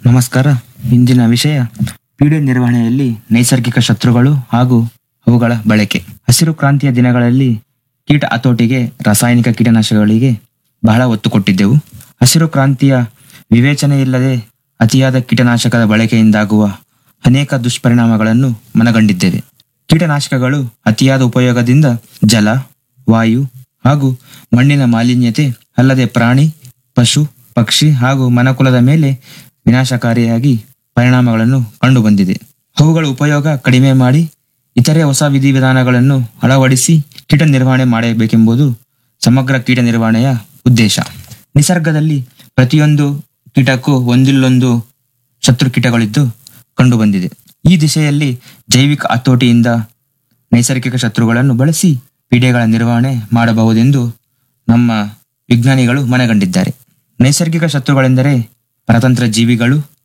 ನಮಸ್ಕಾರ ಇಂದಿನ ವಿಷಯ ಪೀಡೆ ನಿರ್ವಹಣೆಯಲ್ಲಿ ನೈಸರ್ಗಿಕ ಶತ್ರುಗಳು ಹಾಗೂ ಅವುಗಳ ಬಳಕೆ ಹಸಿರು ಕ್ರಾಂತಿಯ ದಿನಗಳಲ್ಲಿ ಕೀಟ ಹತೋಟಿಗೆ ರಾಸಾಯನಿಕ ಕೀಟನಾಶಕಗಳಿಗೆ ಬಹಳ ಒತ್ತು ಕೊಟ್ಟಿದ್ದೆವು ಹಸಿರು ಕ್ರಾಂತಿಯ ವಿವೇಚನೆ ಇಲ್ಲದೆ ಅತಿಯಾದ ಕೀಟನಾಶಕದ ಬಳಕೆಯಿಂದಾಗುವ ಅನೇಕ ದುಷ್ಪರಿಣಾಮಗಳನ್ನು ಮನಗಂಡಿದ್ದೇವೆ ಕೀಟನಾಶಕಗಳು ಅತಿಯಾದ ಉಪಯೋಗದಿಂದ ಜಲ ವಾಯು ಹಾಗೂ ಮಣ್ಣಿನ ಮಾಲಿನ್ಯತೆ ಅಲ್ಲದೆ ಪ್ರಾಣಿ ಪಶು ಪಕ್ಷಿ ಹಾಗೂ ಮನಕುಲದ ಮೇಲೆ ವಿನಾಶಕಾರಿಯಾಗಿ ಪರಿಣಾಮಗಳನ್ನು ಕಂಡುಬಂದಿದೆ ಅವುಗಳ ಉಪಯೋಗ ಕಡಿಮೆ ಮಾಡಿ ಇತರೆ ಹೊಸ ವಿಧಿವಿಧಾನಗಳನ್ನು ಅಳವಡಿಸಿ ಕೀಟ ನಿರ್ವಹಣೆ ಮಾಡಬೇಕೆಂಬುದು ಸಮಗ್ರ ಕೀಟ ನಿರ್ವಹಣೆಯ ಉದ್ದೇಶ ನಿಸರ್ಗದಲ್ಲಿ ಪ್ರತಿಯೊಂದು ಕೀಟಕ್ಕೂ ಒಂದಿಲ್ಲೊಂದು ಶತ್ರು ಕೀಟಗಳಿದ್ದು ಕಂಡುಬಂದಿದೆ ಈ ದಿಶೆಯಲ್ಲಿ ಜೈವಿಕ ಹತೋಟಿಯಿಂದ ನೈಸರ್ಗಿಕ ಶತ್ರುಗಳನ್ನು ಬಳಸಿ ಪೀಡೆಗಳ ನಿರ್ವಹಣೆ ಮಾಡಬಹುದೆಂದು ನಮ್ಮ ವಿಜ್ಞಾನಿಗಳು ಮನಗಂಡಿದ್ದಾರೆ ನೈಸರ್ಗಿಕ ಶತ್ರುಗಳೆಂದರೆ ಪರತಂತ್ರ ಜೀವಿಗಳು